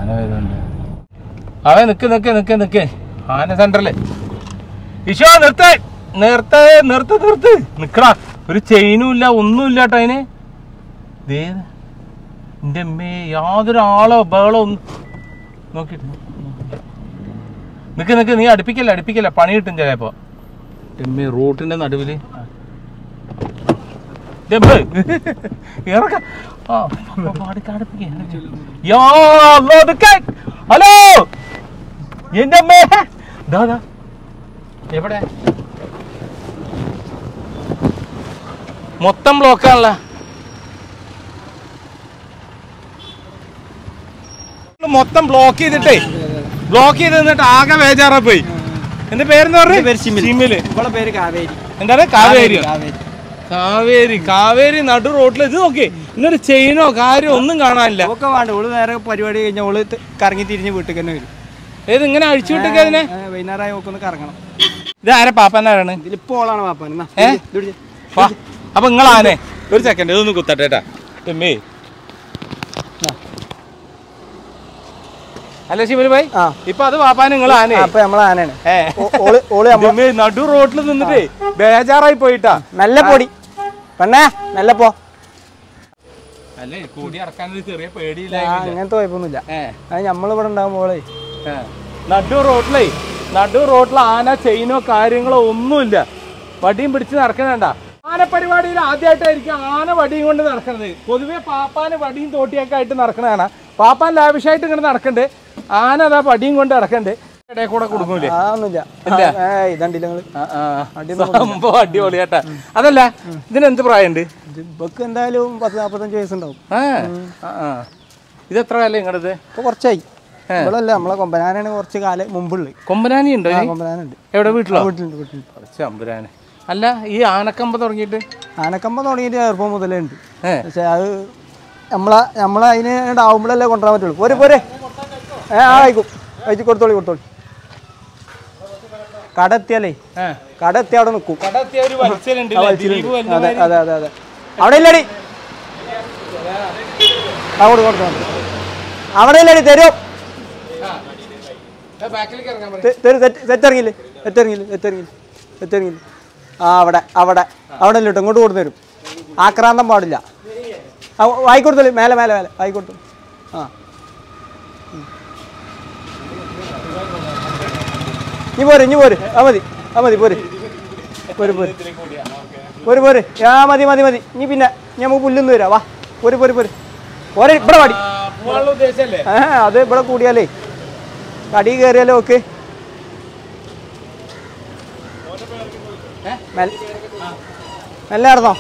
ആന വരുന്നുണ്ട് അവൻ നിക്ക് നിക്ക് നിക്ക് നിക്ക് ആന സെന്ററില് ഈശോ നിർത്ത് നിർത്ത് നിർത്ത് നിർത്ത് നിക്കടാ ഒരു ചെയിനും ഇല്ല ഒന്നുമില്ല കേട്ടോ അതിന് ദേ എന്റെ അമ്മേ യാതൊരു ആളോ ബഹളോ ഒന്നും നോക്കിട്ട് നിക്ക് നിക്ക് നീ അടുപ്പിക്കല്ല അടുപ്പിക്കല്ല പണി കിട്ടും ചിലപ്പോ എമ്മേ റോട്ടിന്റെ നടുവില് ഡെമ്പ് ഇറക്ക ആ പാടിക്ക് അടുപ്പിക്ക യാ അല്ലോ നിക്ക് ഹലോ എന്റെ അമ്മേ ദാ ദാ എവിടെ മൊത്തം ബ്ലോക്കാണല്ല മൊത്തം ബ്ലോക്ക് ചെയ്തിട്ടേ ബ്ലോക്ക് ചെയ്ത് നിന്നിട്ട് ആകെ ബേജാറാ പോയി എന്റെ പേരെന്ന് പറഞ്ഞു സിമില് ഇവളെ പേര് കാവേരി എന്താണ് കാവേരി കാവേരി കാവേരി കാവേരി നടു റോട്ടിൽ ഇത് നോക്കി ഇന്നൊരു ചെയിനോ കാര്യോ ഒന്നും കാണാനില്ല ഒക്കെ വേണ്ട ഓള് നേരെ പരിപാടി കഴിഞ്ഞാൽ ഓള് ത- കറങ്ങി തിരിഞ്ഞ് വീട്ടിൽ തന്നെ വരും ഏത് ഇങ്ങനെ അഴിച്ചു വിട്ടൊക്കെ അതിനെ ഏ, വൈകുന്നേരമായി ഓക്കൊന്ന് കറങ്ങണം ഇത് ആരെ പാപ്പനാരാണ് ഇതിലിപ്പോ ഓളാണ് പാപ്പാൻ എന്നാ, ഏ? ഇത് പിടിച്ച്. വാ അപ്പൊ നിങ്ങളാനെ ഒരു സെക്കൻഡ് ഇതൊന്ന് കുത്തട്ടെ കേട്ടാ ടെമ്മേ അല്ല ശിവന് ഭായി ആ ഇപ്പൊ അത് പാപ്പാൻ നിങ്ങളാനെ ആ, അപ്പൊ നമ്മളെ ആനയാണ് ഏ ഓ- ഓള് ഓള് നമ്മ ടെമ്മേ, നടു റോട്ടിൽ നിന്നിട്ടേ ബേജാറായി പോയിട്ടാ നല്ല പൊടി പെണ്ണേ നല്ല പോ അല്ലേ കൂടി ഇറക്കാൻ ഒരു ചെറിയ പേടിയില്ല ആ, അങ്ങനത്തെ കുഴപ്പമൊന്നുമില്ല ഏ അത് നമ്മളിവിടെ ഉണ്ടാകുമ്പോളേ ഏ. നടു റോട്ടിലേ നടു റോട്ടിൽ ആന ചെയിനോ കാര്യങ്ങളോ ഒന്നുമില്ല വടിയും പിടിച്ച് നടക്കണണ്ട ആന പരിപാടിയിൽ ആദ്യമായിട്ടായിരിക്കും ആന വടിയും കൊണ്ട് നടക്കണത് പൊതുവെ പാപ്പാന് വടിയും തോട്ടിയൊക്കെ ആയിട്ട് നടക്കണതാണ് പാപ്പാൻ ലാവിഷായിട്ട് ഇങ്ങനെ നടക്കണ്ട് ആന അതാ വടിയും കൊണ്ട് നടക്കണ്ട് ഇടയിൽ കൂടെ കൊടുക്കൂലേ ആ ഒന്നുമില്ല ഇല്ല. ആ, ഏ, ഇതണ്ടില്ല നിങ്ങള് ആ, ആ. സംഭവം അടിപൊളിയാട്ടാ അതല്ല ഇതിനെന്ത് പ്രായമുണ്ട് ഇത് ഇവക്ക് എന്തായാലും പത്ത് നാപ്പത്തഞ്ച് വയസ്സുണ്ടാവും ആ ആ, ആ. ഇതെത്ര കാലം ഇങ്ങടത് ഇപ്പൊ കുറച്ചായി ഇവളല്ല നമ്മളെ കൊമ്പനാനാണ് കുറച്ച് കാലം മുമ്പുള്ളത് കൊമ്പനാനി ഉണ്ടോ ആ ഇനി? കൊമ്പനാനുണ്ട് എവിടെ വീട്ടിലോ വീട്ടിലുണ്ട് വീട്ടിലുണ്ട് കുറച്ച് അമ്പുരാന് അല്ല ഈ ആനക്കമ്പ തുടങ്ങിയിട്ട് ആനക്കമ്പം തുടങ്ങിയിട്ട് ചെറുപ്പം മുതലേ ഉണ്ട് ഏ പക്ഷെ അത് നമ്മളെ നമ്മളെ അതിന് ആവുമ്പോഴല്ലേ കൊണ്ടുവരാൻ പറ്റുള്ളൂ പോരെ പോരെ ഏ ആ ആയിക്കും അയച്ചു കൊടുത്തോളി കൊടുത്തോളി കട എത്തിയാലേ ഏ. കട എത്തി അവിടെ നിൽക്കും കടത്തിയ ഒരു വലിച്ചലുണ്ട് ആ, ഇല്ലേ? വലിച്ചിലുണ്ട്. ദിലീപ് വലിയ അതെ മാതിരി. അതെ അതെ അതെ അവിടെ ഇല്ലടി ആ കൊടുക്കും കൊടുക്കും അവിടെ ഇല്ലടി തരും ദാ ബാക്കിലേക്ക് ഇറങ്ങാൻ പറ. തരും തെറ്റിറങ്ങില്ലേ തെറ്റിറങ്ങില്ലേ തെറ്റിറങ്ങില്ലേ തെറ്റിറങ്ങില്ലേ ആ അവിടെ അവിടെ അവിടെ ഇല്ല കേട്ടോ ഇങ്ങോട്ട് കൊടുത്തു തരും ആക്രാന്തം പാടില്ല ആ വായിക്കൊടുത്തോളി മേലെ മേലെ മേലെ വായിക്കൊടുത്തു ആ ഉം. ഇനി പോര് ഇനി പോര് ആ മതി ആ മതി പോര് പോര് പോര് പോര് പോര് ആ മതി മതി മതി ഇനി പിന്നെ ഇനി നമുക്ക് പുല്ലൊന്നും വരാം വാ പോര് പോര് പോര് പോരെ ഇവിടെ പാടി ആ, പോവാനുള്ള ഉദ്ദേശല്ലേ ഏ അത് ഇവിടെ കൂടിയാലേ കടി കയറിയാലോ ഓക്കെ മെല്ലെ നടന്നോ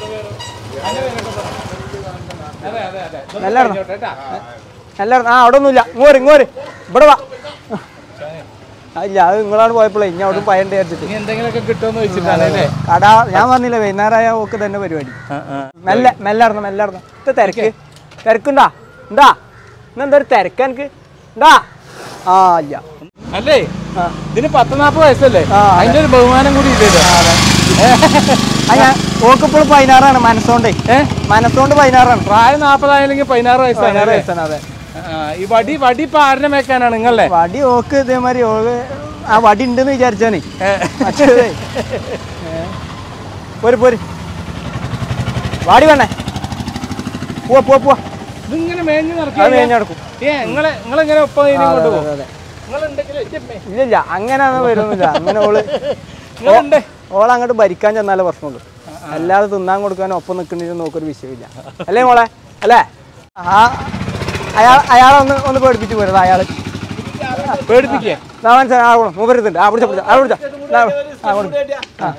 അതെ അതെ അതെ ഇതൊന്ന് നല്ല ഇറങ്ങ്. കഴിഞ്ഞോട്ടെ കേട്ടാ. മെല്ലെ നടന്നോ ആ അവിടെ ഒന്നുമില്ല ഇങ്ങോര് ഇങ്ങോര് ഇവിടെ വാ ആ, ഇല്ല അത് നിങ്ങളാണ് പോയപ്പോഴേ ഇനി അവിടെ പയണ്ട് വിചാരിച്ചിട്ട് ഇനി എന്തെങ്കിലുമൊക്കെ കിട്ടുമെന്ന് വെച്ചിട്ടാണ് അല്ലേ കട ഞാൻ പറഞ്ഞില്ല വൈകുന്നേരമായ ഓക്ക് തന്നെ പരിപാടി ആ, ആ. മെല്ലെ മെല്ലെ നടന്നു മെല്ലെ നടന്നു ഇത് തിരക്ക് തിരക്കുണ്ടാ ഉണ്ടാ ഇന്നെന്താ ഒരു തിരക്ക് എനിക്ക് ഉണ്ടാ ആ ഇല്ല അല്ലേ ആ ഇതിന് പത്ത് നാപ്പത് വയസ്സല്ലേ ആ, അതെ. അതിന്റെ ഒരു ബഹുമാനം കൂടി ഇല്ലല്ലോ ആ ഞാൻ ഓക്കിപ്പോഴും പതിനാറാണ് മനസ്സോണ്ടേ ഏ മനസ്സോണ്ട് പതിനാറാണ് പ്രായം നാപ്പതായില്ലെങ്കിൽ പതിനാറ് വയസ്സാണ് പതിനാറ് അല്ലേ? വയസ്സാണ് അതെ ആ, ഈ വടി വടി ഇപ്പൊ ആരുടെ മേക്കാനാണ് നിങ്ങളെ വടി ഓക്ക് ഇതേമാതിരി ഓക്ക് ആ വടി ഉണ്ടെന്ന് വിചാരിച്ചാണേ മറ്റേതേ ഏ. പോര് പോര് വാടി വേണേ പോവാ പോവാ പോവാ ഇതിങ്ങനെ മേഞ്ഞു അത് നടക്കുക മേഞ്ഞ് നടക്കും ഏ നിങ്ങളെ നിങ്ങളെങ്ങനെ ഒപ്പം ഇതിനെ അതെ, കൊണ്ടുപോകും അതെ, അതെ. നിങ്ങളുണ്ടെങ്കിൽ ഇല്ല ഇല്ല അങ്ങനെ ഒന്നും വരുന്നില്ല അങ്ങനെ ഓള് നിങ്ങളുണ്ട് ഓള് അങ്ങോട്ട് ഭരിക്കാൻ ചെന്നാലേ പ്രശ്നമുള്ളൂ അല്ലാതെ തിന്നാൻ കൊടുക്കാനും ഒപ്പം നിൽക്കണതിന് നോക്കൊരു വിഷയമില്ല അല്ലേ മോളെ അല്ലേ ആ അയാൾ അയാളെ ഒന്ന് ഒന്ന് പേടിപ്പിച്ച് പോരുന്നത് അയാൾ പേടിപ്പിക്കേ മൂപ്പരുത്തുണ്ട് ആ പിടിച്ച പിടിച്ച ആ പിടിച്ച ദാ, ആ കൊടു. ആ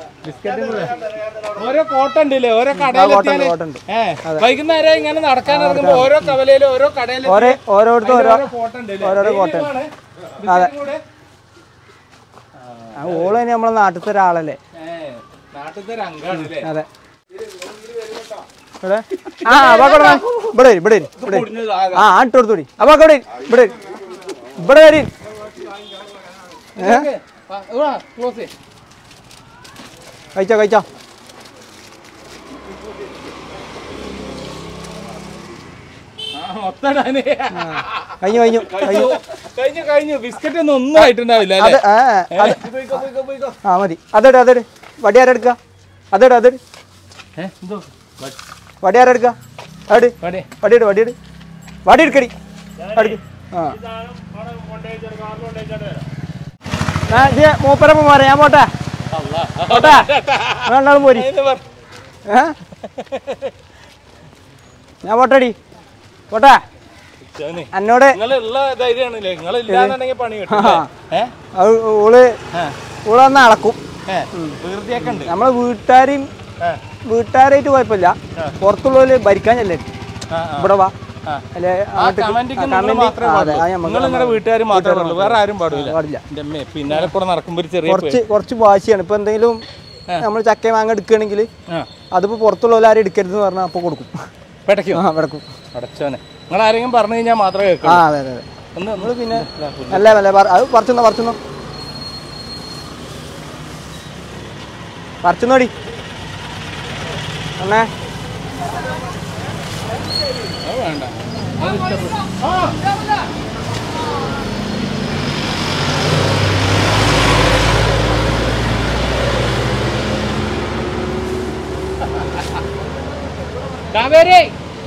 ഓരോ കോട്ട ഉണ്ടല്ലേ ഓരോ കോട്ട ഉണ്ട്, കടയിലെത്തിയാല് കോട്ട ഉണ്ട്. ഏ വൈകുന്നേരം ഇങ്ങനെ നടക്കാൻ ഇറങ്ങുമ്പോ ഓരോ കവലയിലും ഓരോ കടയിലും ഓരോ ഓരോരുത്തർ ഓരോ കോട്ട ഉണ്ട് ഓരോരോ കോട്ട ഉണ്ട്. അതെ. ആ ഓള് തന്നെ നമ്മളെ നാട്ടിലത്തെ ഒരാളല്ലേ നാട്ടിലത്തെ ഒരു അംഗമാണ് അല്ലേ അതെ ഇവിടെ ആ അപ്പൊ ഇവിടെ വാ. ഇവിടെ വരും ഇവിടെ വരും ഇവിടെ വരും ആ ആ ഇട്ട് കൊടുത്തോടി അപ്പൊ ഇവിടെ വരും ഇവിടെ വരും ഇവിടെ വരും ക്ലോസ് കഴിച്ചോ കഴിച്ചോ മൊത്തം കഴിഞ്ഞു കഴിഞ്ഞു കഴിഞ്ഞു കഴിഞ്ഞു കഴിഞ്ഞു ബിസ്ക്കറ്റ് ഒന്നും ഒന്നും ആയിട്ടുണ്ടാവില്ല അത് അല്ലേ ആ അത് പോയിക്കോ, പോയിക്കോ, പോയിക്കോ. ആ മതി അതെട് അതെട് വടി ആരെടുക്കുക അതെട് അതെട് ഏ, എന്തോ? വടി ആരെടുക്കുക അതെട് വാടി. വടിയെട് വടിയെട് വടി എടുക്കടി എടുക്ക് ആ ആ ഇത് മൂപ്പരപ്പം പോരെ ഞാൻ പോട്ടെ അല്ലാ. പോട്ടെ രണ്ടാളും പോരി ഇത് പറ. ഏ ഞാൻ പോട്ടടി പോട്ടെ ചോനെ, എന്നോട് നിങ്ങളുള്ള ധൈര്യമാണല്ലേ നിങ്ങൾ ഇല്ലാന്നുണ്ടെങ്കിൽ പണി കിട്ടും ഏ അത് ഓള് ആ. ഓള് വന്ന് അളക്കും ഏ വെറുതെയൊക്കെ ഉണ്ട് നമ്മളെ വീട്ടുകാരെയും ആ, വീട്ടുകാരായിട്ട് കുഴപ്പമില്ല പുറത്തുള്ളവര് ഭരിക്കാൻ ചെല്ലേ ആ, ആ. ഇവിടെ വാ ആ. അല്ലെ ആ കമന്റിക്ക് നിങ്ങൾ മാത്രമേ പാടുള്ളൂ നിങ്ങൾ നിങ്ങളുടെ വീട്ടുകാർ മാത്രമേ പാടുള്ളൂ വേറെ ആരും പാടില്ല പാടില്ല എന്റെ അമ്മേ പിന്നാലെ കൂടെ നടക്കുമ്പോ ഒരു ചെറിയ കുറച്ച് കുറച്ച് വാശിയാണ് ഇപ്പൊ എന്തെങ്കിലും നമ്മൾ ചക്ക മാങ്ങ എടുക്കുകയാണെങ്കിൽ ആ അതിപ്പോ പുറത്തുള്ളവർ ആരും എടുക്കരുത് എന്ന് പറഞ്ഞാൽ അപ്പൊ കൊടുക്കും പെടയ്ക്കും ആ കിടക്കും അടച്ചോനെ നിങ്ങൾ ആരെങ്കിലും പറഞ്ഞു കഴിഞ്ഞാൽ മാത്രമേ ആ കേൾക്കൂ അതെ അതെ അതെ ഒന്ന് നമ്മള് പിന്നെ അല്ല അല്ല പറ- അത് പറിച്ചെന്നോ പറിച്ചെന്നോ പറിച്ചെന്നോടി അണ്ണേ അത് വേണ്ട അത് ഇഷ്ടപ്പെട്ടു. ആ. കാവേരി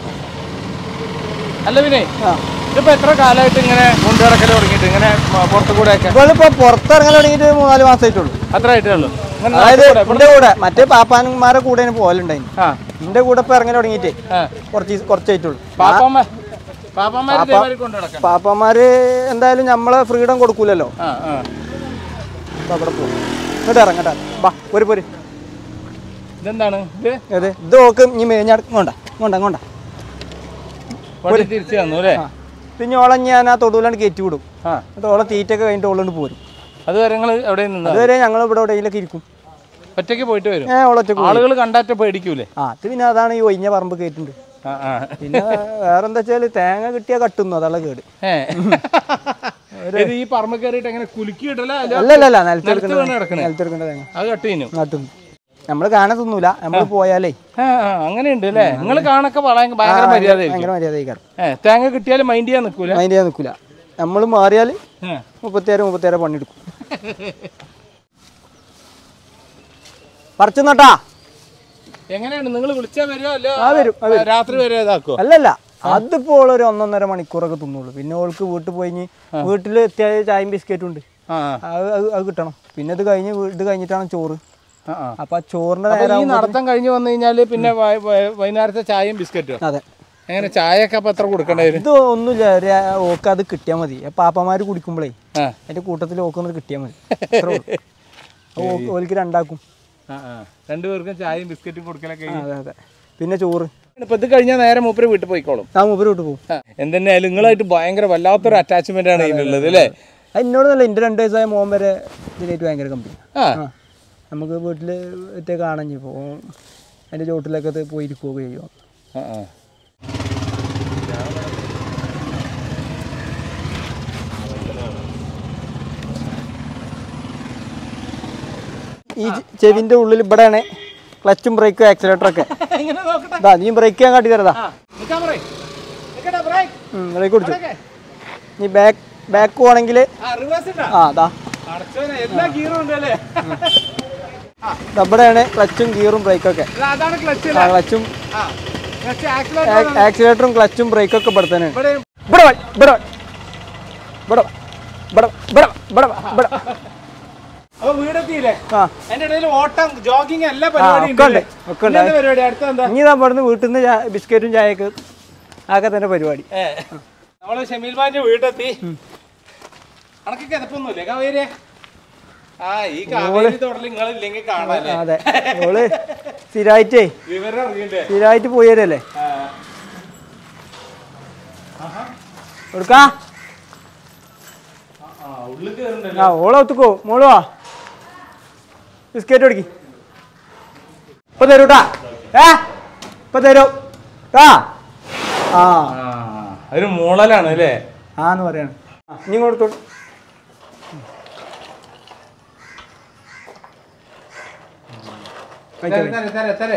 അല്ല പിന്നെ ആ ഇതിപ്പോ എത്ര കാലമായിട്ട് ഇങ്ങനെ കൊണ്ടുനടക്കൽ തുടങ്ങിയിട്ട് ഇങ്ങനെ മ- പുറത്ത് കൂടെ ഒക്കെ ഇവളിപ്പോ പുറത്തിറങ്ങാൻ തുടങ്ങിയിട്ട് മൂന്നാല് മാസമായിട്ടുള്ളൂ അത്ര ആയിട്ടേ ഉള്ളൂ ഇങ്ങനെ അതായത് നാട്ടിൽ കൂടെ, എന്റെ കൂടെ മറ്റേ പാപ്പാന്മാരെ കൂടെ പോകലുണ്ടായിന് ആ എന്റെ കൂടെ ഇപ്പൊ ഇറങ്ങാൻ തുടങ്ങിയിട്ടേ ആ കുറച്ച് ദിവസം- കുറച്ചായിട്ടുള്ളൂ പാപ്പമ്മ പാപ്പന്മാര് ഇതേമാതിരി കൊണ്ട് നടക്കണം പാപ്പന്മാര് എന്തായാലും നമ്മളെ ഫ്രീഡം കൊടുക്കൂലല്ലോ ആ ആ അപ്പൊ അവിടെ പോകും ഇങ്ങോട്ട് ഇറങ്ങട്ടെ ബാ പോര് പോര് ഇതെന്താണ് ഇത് അതെ ഇത് നോക്ക് ഇനി മേഞ്ഞാട് കൊണ്ട കൊണ്ട കൊണ്ട വണ്ടി തിരിച്ചു തന്നു അല്ലേ ആ പിന്നെ ഓളെ ഞാൻ ആ തൊടുവിലാണ്ട് കയറ്റി വിടും ആ എന്നിട്ട് ഓളെ തീറ്റൊക്കെ കഴിഞ്ഞിട്ട് ഓളോണ്ട് പോരും അതുവരെ നിങ്ങൾ എവിടെ നിന്നാ അതുവരെ ഞങ്ങൾ ഇവിടെ എവിടെയെങ്കിലൊക്കെ ഇരിക്കും ഒറ്റയ്ക്ക് പോയിട്ട് വരും ഏ ഓളൊറ്റ ആളുകൾ കണ്ടാറ്റ പേടിക്കൂലേ ആ അത് പിന്നെ അതാണ് ഈ ഒഴിഞ്ഞ പറമ്പ് കയറ്റുണ്ട് ആ ആ പിന്നെ വേറെ എന്താ വെച്ചാൽ തേങ്ങ കിട്ടിയാൽ കട്ടുന്നു അതാണ് കേട് ഏ ഇത് ഈ പറമ്പ് കയറിയിട്ട് എങ്ങനെ കുലുക്കി ഇടല അല്ല അല്ല അല്ല അല്ല നിലത്ത് നിലത്തെടുക്കണ്ട വീണ് കിടക്കണേ നിലത്തെടുക്കേണ്ട തേങ്ങ അത് കട്ട് ചെയ്യുന്നു നട്ടുന്നു നമ്മൾ കാണാൻ തിന്നൂല നമ്മൾ പോയാലേ ആ ആ അങ്ങനെയുണ്ട് അല്ലേ നിങ്ങൾ കാണൊക്കെ വളരെ ഭയങ്കര മര്യാദ ഭയങ്കര മര്യാദ കഴിക്കാറ് ഏ തേങ്ങ കിട്ടിയാലും മൈൻഡ് ചെയ്യാൻ നിൽക്കൂല അതിൻ്റെ ചെയ്യാൻ നിൽക്കൂല നമ്മൾ മാറിയാൽ ഏ. മുപ്പത്തേര് മുപ്പത്തേരെ പണിയെടുക്കും പറിച്ചു നട്ടാ എങ്ങനെയാണ് നിങ്ങൾ വിളിച്ചാൽ വരുമോ അല്ലോ ആ വരും ആ വരും. രാത്രി വരെ ഇതാക്കുമോ അല്ലല്ല അതിപ്പോ ഓള് ഒരു ഒന്നൊന്നര മണിക്കൂറൊക്കെ തിന്നുള്ളൂ പിന്നെ ഓൾക്ക് വീട്ടിൽ പോയി ഇനി വീട്ടിൽ എത്തിയ ചായയും ബിസ്ക്കറ്റും ഉണ്ട് ആ അത് അത് അത് കിട്ടണം പിന്നെ ഇത് കഴിഞ്ഞ് വീ- ഇത് കഴിഞ്ഞിട്ടാണ് ചോറ് ആ ആ അപ്പൊ ആ ചോറിന്റെ അപ്പൊ നേരം ഈ നടത്തം കഴിഞ്ഞ് വന്നു കഴിഞ്ഞാല് പിന്നെ വൈ- വൈ- വൈകുന്നേരത്തെ ചായയും ബിസ്ക്കറ്റും അതെ എങ്ങനെ ചായയൊക്കെ അപ്പൊ എത്ര കൊടുക്കേണ്ടി വരും ഇത് ഒന്നുമില്ല ഒരു ഓക്ക് അത് കിട്ടിയാൽ മതി പാപ്പമാര് കുടിക്കുമ്പോഴേ ആ അതിന്റെ കൂട്ടത്തിൽ ഓക്കൊന്നത് കിട്ടിയാൽ മതി അത്രേ ഉള്ളൂ. അത് ഓക്ക് ഓൽക്ക് രണ്ടാക്കും ആ ആ രണ്ടുപേർക്കും ചായയും ബിസ്ക്കറ്റും കൊടുക്കലൊക്കെ ആ, അതെ അതെ പിന്നെ ചോറ് ഇപ്പൊ ഇത് കഴിഞ്ഞാൽ നേരെ മൂപ്പര് വീട്ടിൽ പോയിക്കോളും ആ മൂപ്പര് വിട്ട് പോകും ആ, എന്തെന്നായാലും നിങ്ങളായിട്ട് ഭയങ്കര വല്ലാത്തൊരു അറ്റാച്ച്മെന്റ് ആണ് ഇതിലുള്ളത് അല്ലേ അത് എന്നോടൊന്നല്ല എൻ്റെ രണ്ട് വയസ്സായ മോൻ വരെ ഇതിനായിട്ട് ഭയങ്കര കമ്പനി ആ ആ നമുക്ക് വീട്ടിൽ ഒറ്റ കാണാൻ ഇപ്പോൾ അതിൻ്റെ ചോട്ടിലൊക്കെ അത് പോയി ഇരിക്കുകയൊക്കെ ചെയ്യും ആ, ആ. ഈ ചെ- ചെവിൻ്റെ ഉള്ളിൽ ഇവിടെയാണ് ക്ലച്ചും ബ്രേക്കും ആക്സിലേറ്ററൊക്കെ ഇങ്ങനെ നോക്കട്ടെ ഇതാ നീ ബ്രേക്ക് ചെയ്യാൻ കാട്ടി തരതാ ആ, നിക്കാൻ പറയ്. നിക്കട്ടെ, break. ബ്രേക്ക് കുടിച്ചു ഇതൊക്കെ. നീ ബാക്ക് ബാക്ക് പോകണമെങ്കിൽ ആ, reverse ഇട്ടാ? ആ അതാ അടച്ചോനെ, എല്ലാ ഗീറും ഉണ്ട് അല്ലേ ദാ ഇവിടെയാണ് ക്ലച്ചും ഗിയറും ബ്രേക്കൊക്കെ ഇത് അതാണ് ക്ലച്ച് ആ ക്ലച്ചും ആ ക്ലച്ച് ആക്സിലേറ്റർ ആക്സിലേറ്ററും ക്ലച്ചും ബ്രേക്കൊക്കെ ഇവിടെ തന്നെയാണ് ഇവിടെ ഇവിടെ വാ, ഇവിടെ വാ. ഇവിടെ വാ. ഇവിടെ വാ, ഇവിടെ വാ, ഇവിടെ വാ, ഇവിടെ വാ. അപ്പൊ വീടെത്തിയില്ലേ ആ അതിന്റെ ഇടയിൽ ഓട്ടം ജോഗിങ് എല്ലാ ഒക്കെ പരിപാടിയും ഉണ്ട്, ഉണ്ടല്ലേ? ഒക്കെ ഉണ്ട്. ഇനി എന്താ പരിപാടി അടുത്ത എന്താ ഇനി നമ്മൾ ഇവിടുന്ന് വീട്ടിൽ നിന്ന് ബിസ്ക്കറ്റും ചായയൊക്കെ ആകെ തന്നെ പരിപാടി ഏ നമ്മള് ഷമീൽ ബാന്റെ വീടെത്തി അണക്ക് കിതപ്പൊന്നുമില്ലേ കാവേരി ആ ഈ കാവേരി തോട്ടൽ നിങ്ങൾ ഇല്ലെങ്കിൽ കാണാല്ലേ അതെ ഓള് സ്ഥിരമായിട്ടേ വിവരം അറിയണ്ടേ സ്ഥിരമായിട്ട് പോയി തരല്ലേ ആ. കൊടുക്കാ ആ ഉള്ളിൽ കയറുണ്ടല്ലോ ആ ഓളെ ഒത്തുക്കോ മോള് വാ ബിസ്ക്കറ്റ് കൊടുക്കി ഇപ്പൊ തരൂട്ടാ ഏ ഇപ്പൊ തരൂ ട്ടാ ആ ആ ഒരു മൂളലാണ് അല്ലേ ആന്ന് പറയാണ് ആ, ഇനി കൊടുത്തു തരെ, തരെ, തരെ, തരെ.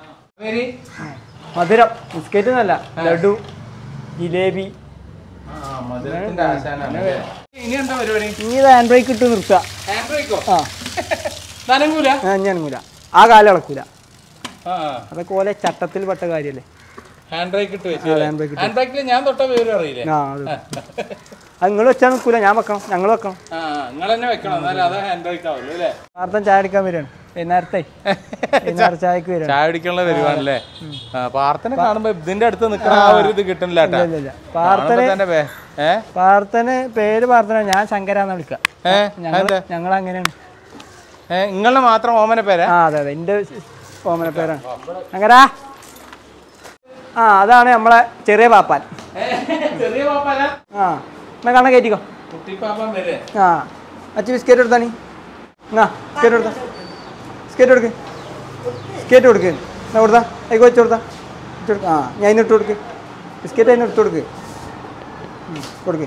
കാവേരി മധുരം ബിസ്ക്കറ്റ് എന്നല്ല ലഡു ജിലേബി ആ മധുരത്തിന്റെ ആശാനാണ് അല്ലേ? ഇനി എന്താ പരിപാടി ഇനി ഇത് ഹാൻഡ് ബ്രേക്ക് ഇട്ട് നിർത്തുക ഹാൻഡ് ബ്രേക്കോ ആ നനങ്ങൂല ആ, ഇനി അനങ്ങൂല ആ കാലം ഇളക്കൂല ആ അതൊക്കെ പോലെ ചട്ടത്തിൽ പെട്ട കാര്യല്ലേ ഹാൻഡ് ബ്രേക്ക് ഇട്ട് വെച്ചു ഹാൻഡ് ബ്രേക്ക് ഹാൻഡ് ബ്രേക്കിൽ ഞാൻ തൊട്ട വിവരം അറിയില്ലേ ആ അത് അത് നിങ്ങൾ വെച്ചാൽ നിൽക്കൂല ഞാൻ വെക്കണം ഞങ്ങൾ വെക്കണം ആ നിങ്ങൾ തന്നെ വെക്കണം എന്നാലും അതാ ഹാൻഡ് ബ്രേക്ക് ആവുള്ളൂ അല്ലേ വാർത്തൻ ചായ അടിക്കാൻ വരികയാണ് വൈകുന്നേരത്തെ വൈകുന്നേരം ചായക്ക് വരികയാണ് ചായ പിടിക്കാനുള്ള വരുവാണല്ലേ ആ പ്രാർത്ഥന കാണുമ്പോ ഇതിന്റെ അടുത്ത് നിക്കണ ആ ഒരു ഇത് കിട്ടുന്നില്ല കേട്ടാ ഇല്ല ഇല്ല പ്രാർത്ഥന കാണുമ്പോ തന്നെ വേ- ഏ പ്രാർത്ഥന പേര് പ്രാർത്ഥന ഞാൻ ശങ്കരാന്ന് വിളിക്കാം ഏ ഞങ്ങൾ ഞങ്ങൾ അങ്ങനെയാണ് ഏ നിങ്ങളെ മാത്രം ഓമന പേരാ ആ അതെ അതെ എൻ്റെ ഓമന പേരാണ് ശങ്കരാ ആ അതാണ് നമ്മളെ ചെറിയ പാപ്പാൻ ചെറിയ പാപ്പാല ആ എന്നാ കണ്ണ കയറ്റിക്കോ കുട്ടിപ്പാപ്പൻ വരെ ആ അച്ഛൻ ബിസ്ക്കറ്റ് എടുത്താ നീ എന്നാ ബിസ്ക്കറ്റ് കൊടുത്താ ബിസ്ക്കറ്റ് കൊടുക്ക് ബിസ്ക്കറ്റ് കൊടുക്ക് എന്നാ കൊടുത്താ അതിക്ക് വെച്ച് കൊടുത്താ വെച്ച് കൊടുക്ക ആ ഞാൻ അതിന് ഇട്ട് കൊടുക്ക് ബിസ്ക്കറ്റ് അതിന് ഇട്ട് കൊടുക്ക് ഉം, കൊടുക്ക്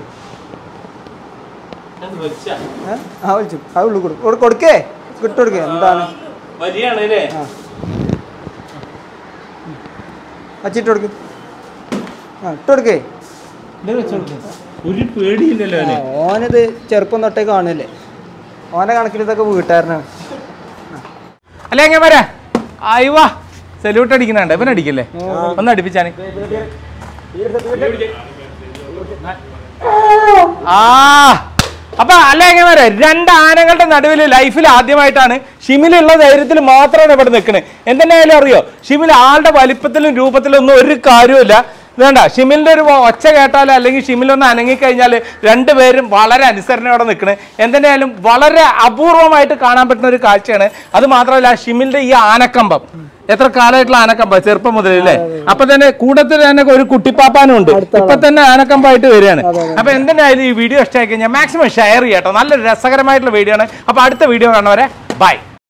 ഏ? ആ വിളിച്ചു ആ ഉള്ളു കൊടുക്കും കൊടു- കൊടുക്കേ ഇട്ട് കൊടുക്ക് എന്താണ് വരികയാണ് അല്ലേ ആ അച്ചിട്ട് കൊടുക്ക് ആ ഇട്ട് കൊടുക്കേ ഒരു പേടിയില്ലല്ലോ ആ, ഓനിത് ചെറുപ്പം തൊട്ടേ കാണുമല്ലേ ഓൻ്റെ കണക്കിൽ ഇതൊക്കെ വീട്ടുകാരനാണ് അല്ല എങ്ങനെ വരാ ആയിവാ സല്യൂട്ട് അടിക്കുന്നുണ്ട് ഇവൻ അടിക്കല്ലേ ഒന്ന് അടിപ്പിച്ചാന് ആ അപ്പൊ അല്ല എങ്ങനെ വരാ രണ്ട് ആനകളുടെ നടുവിൽ ലൈഫിൽ ആദ്യമായിട്ടാണ് ഷിമിലുള്ള ധൈര്യത്തിൽ മാത്രമാണ് ഇവിടെ നിൽക്കുന്നത് എന്തെന്നായാലും അറിയോ ഷിമിൽ ആളുടെ വലിപ്പത്തിലും രൂപത്തിലും ഒന്നും ഒരു കാര്യമില്ല വേണ്ട ഷിമിലിന്റെ ഒരു ഒച്ച കേട്ടാൽ അല്ലെങ്കിൽ ഷിമിലൊന്ന് അനങ്ങിക്കഴിഞ്ഞാൽ രണ്ടുപേരും വളരെ അനുസരണയോടെ നിൽക്കണേ എന്തിനായാലും വളരെ അപൂർവമായിട്ട് കാണാൻ പറ്റുന്ന ഒരു കാഴ്ചയാണ് അത് മാത്രമല്ല ഷിമിലിന്റെ ഈ ആനക്കമ്പം എത്ര കാലമായിട്ടുള്ള ആനക്കമ്പം ചെറുപ്പം മുതൽ അല്ലേ അപ്പൊ തന്നെ കൂട്ടത്തിൽ തന്നെ ഒരു കുട്ടിപ്പാപ്പാനും ഉണ്ട് ഇപ്പൊ തന്നെ ആനക്കമ്പായിട്ട് വരികയാണ് അപ്പൊ എന്തിനായാലും ഈ വീഡിയോ ഇഷ്ടമായി കഴിഞ്ഞാൽ മാക്സിമം ഷെയർ ചെയ്യട്ടോ നല്ലൊരു രസകരമായിട്ടുള്ള വീഡിയോ ആണ് അപ്പൊ അടുത്ത വീഡിയോ കാണുന്നവരെ ബൈ